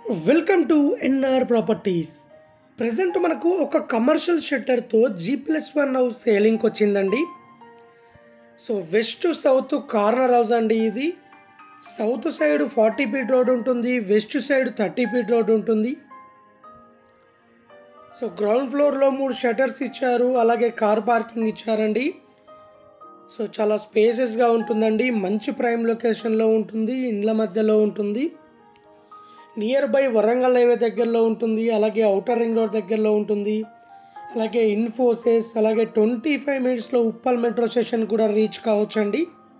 welcome to NR properties present మనకు ఒక commercial షట్టర్తో జీ ప్లస్ వన్ హౌస్ సేలింగ్కి వచ్చిందండి so west to south corner house అండి ఇది south side forty feet road ఉంటుంది west side thirty feet road ఉంటుంది సో గ్రౌండ్ ఫ్లోర్లో మూడు షటర్స్ ఇచ్చారు అలాగే కార్ పార్కింగ్ ఇచ్చారండి సో చాలా స్పేసెస్గా ఉంటుందండి మంచి ప్రైమ్ లొకేషన్లో ఉంటుంది ఇండ్ల మధ్యలో ఉంటుంది నియర్ బై వరంగల్ హైవే దగ్గరలో ఉంటుంది అలాగే అవుటర్ రింగ్ రోడ్ దగ్గరలో ఉంటుంది అలాగే ఇన్ఫోసిస్ అలాగే ట్వంటీ ఫైవ్ మినిట్స్లో ఉప్పల్ మెట్రో స్టేషన్ కూడా రీచ్ కావచ్చండి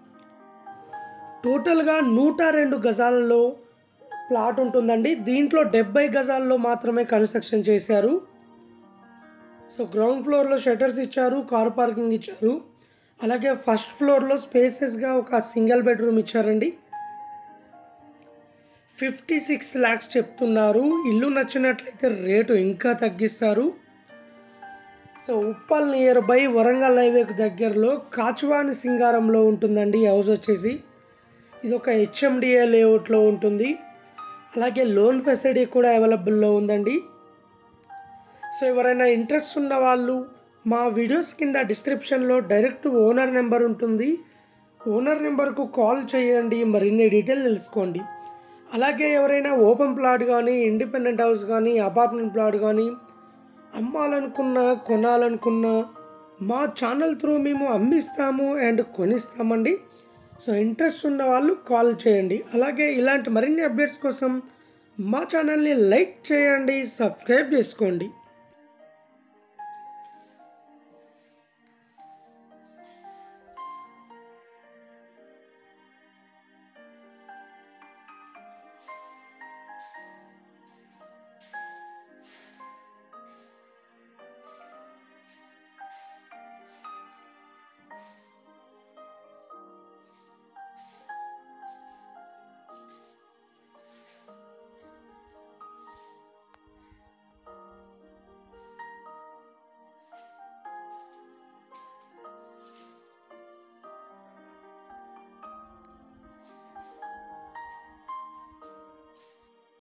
టోటల్గా నూట రెండు గజాలలో ప్లాట్ ఉంటుందండి దీంట్లో డెబ్బై గజాల్లో మాత్రమే కన్స్ట్రక్షన్ చేశారు సో గ్రౌండ్ ఫ్లోర్లో షటర్స్ ఇచ్చారు కార్ పార్కింగ్ ఇచ్చారు అలాగే ఫస్ట్ ఫ్లోర్లో స్పేసెస్గా ఒక సింగిల్ బెడ్రూమ్ ఇచ్చారండి ఫిఫ్టీ సిక్స్ ల్యాక్స్ చెప్తున్నారు ఇల్లు నచ్చినట్లయితే రేటు ఇంకా తగ్గిస్తారు so Uppal near by Warangal హైవేకి దగ్గరలో కాచువాని సింగారంలో ఉంటుందండి ఈ హౌస్ వచ్చేసి ఇది ఒక హెచ్ఎండిఏ లేఅవుట్లో ఉంటుంది అలాగే లోన్ ఫెసిలిటీ కూడా అవైలబుల్లో ఉందండి సో ఎవరైనా ఇంట్రెస్ట్ ఉన్న వాళ్ళు మా వీడియోస్ కింద డిస్క్రిప్షన్లో డైరెక్ట్ ఓనర్ నెంబర్ ఉంటుంది ఓనర్ నెంబర్కు కాల్ చేయండి మరిన్ని డీటెయిల్ తెలుసుకోండి అలాగే ఎవరైనా ఓపెన్ ప్లాట్ కానీ ఇండిపెండెంట్ హౌస్ కానీ అపార్ట్మెంట్ ప్లాట్ కానీ అమ్మాలనుకున్నా కొనాలనుకున్నా మా ఛానల్ త్రూ మేము అమ్మిస్తాము అండ్ కొనిస్తామండి సో ఇంట్రెస్ట్ ఉన్న వాళ్ళు కాల్ చేయండి అలాగే ఇలాంటి మరిన్ని అప్డేట్స్ కోసం మా ఛానల్ని లైక్ చేయండి సబ్స్క్రైబ్ చేసుకోండి